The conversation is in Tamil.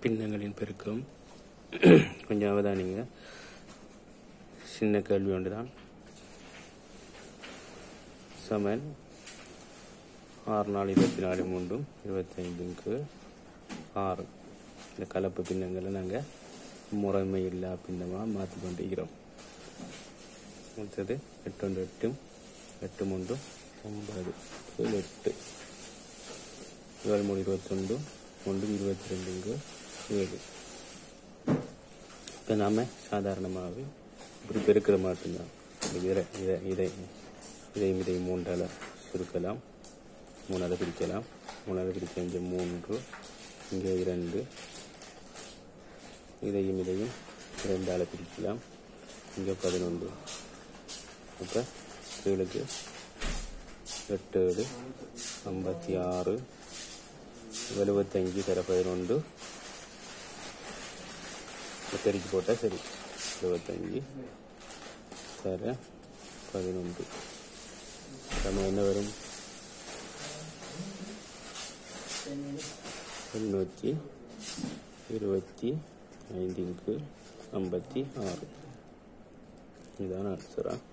பின்னங்களின் பெருக்கம் கொஞ்சம் அவதானிங்க சின்ன கேள்வி ஒன்று தான் சமன் ஆறு நாலு இருபத்தி நாலு மூன்றும் இருபத்தைந்துக்கு ஆறு இந்த கலப்பு பின்னங்களை நாங்கள் முறைமை இல்லா பின்னமாக மாற்றி கொண்டிருக்கிறோம் அடுத்தது எட்டு ஒன்று எட்டு எட்டு மூன்று ஒன்பது ஏழு எட்டு ஏழு மூணு இருபத்தொண்டு ஒன்று இருபத்தி ரெண்டுங்க ஏழு இப்போ நாம் சாதாரணமாகவே இப்படி பெருக்கிற மட்டும்தான் இதை இதை இதை இதையும் இதை மூன்றால் சுருக்கலாம் மூணால் பிரிக்கலாம் மூணால் பிரிக்க இங்கே மூன்று இங்கே இரண்டு இதையும் இதையும் ரெண்டால் பிரிக்கலாம் இங்கே பதினொன்று அப்போ கீழுக்கு எட்டு ஏழு ஐம்பத்தி ஆறு எழுபத்தஞ்சு தர பதினொன்று பெருக்கி போட்டால் சரி எழுபத்தஞ்சு தர பதினொன்று நம்ம என்ன வரும் எண்ணூற்றி இருபத்தி ஐந்திற்கு ஐம்பத்தி ஆறு இதுதான் ஆன்சரா